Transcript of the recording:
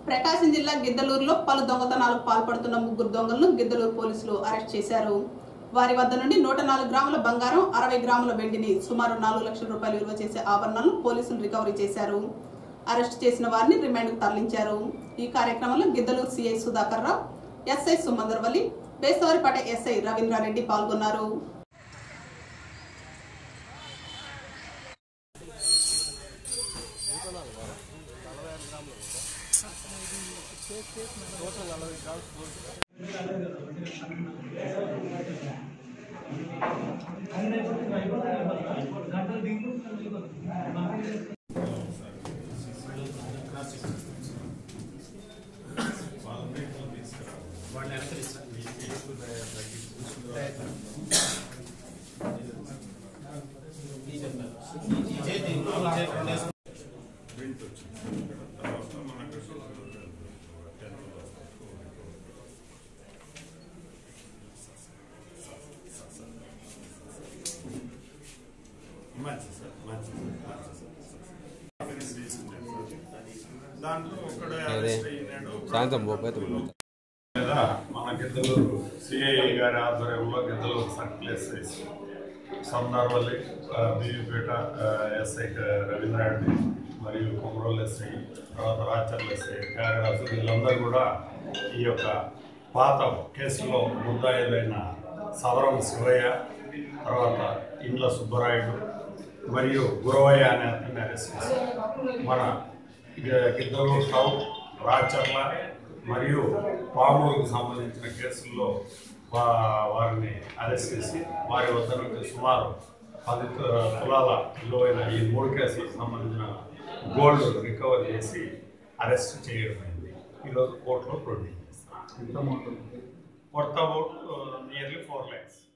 ప్రకాశం జిల్లా గిద్దలూరులో పలు దొంగతనాలకు పాల్పడుతున్న ముగ్గురు దొంగలను గిద్దలూరు పోలీసులు అరెస్ట్ చేశారు వారి వద్ద నుండి నూట నాలుగు గ్రాముల బంగారం అరవై గ్రాముల వెండిని సుమారు నాలుగు లక్షల రూపాయలు విలువ చేసే ఆభరణాలను పోలీసులు రికవరీ చేశారు అరెస్ట్ చేసిన వారిని రిమాండ్కు తరలించారు ఈ కార్యక్రమంలో Giddaluru CI Sudhakar Rao SI Sumandarvalli Besavaripeta SI Ravindra Reddy పాల్గొన్నారు మంచి సార్ మంచి దాంట్లో ఒకడు అరెస్ట్ అయినాడు సాయంత్రం పోతే లేదా మన గిద్దలూరు సిఐ గారి ఆధ్వర్యంలో Giddaluru circle SI Sandarvalli BV Peta SI Ravindra Reddy మరియు కొమరోల్ ఎస్ఐ తర్వాత రాచర్ల ఎస్ఐ త్యాగరాజు వీళ్ళందరూ కూడా ఈ యొక్క పాత కేసులో ముద్దాయిలైన సవరం శివయ్య తర్వాత ఇండ్ల సుబ్బరాయుడు మరియు గురవయ్య అనే అతన్ని అరెస్ట్ చేశారు మన గి- గిద్దలూరు టౌన్ రాచర్ల మరియు పామూరుకు సంబంధించిన కేసుల్లో వా- వారిని అరెస్ట్ చేసి వారి వద్ద నుండి సుమారు పది తు- తులాల విలువైన ఈ మూడు కేసులకు సంబంధించిన గోల్డ్ రికవర్ చేసి అరెస్ట్ చేయడం అయింది ఈరోజు కోర్టులో ప్రొడ్యూస్ చేస్తాం మొత్తం అబౌట్ నియర్లీ ఫోర్ ల్యాక్స్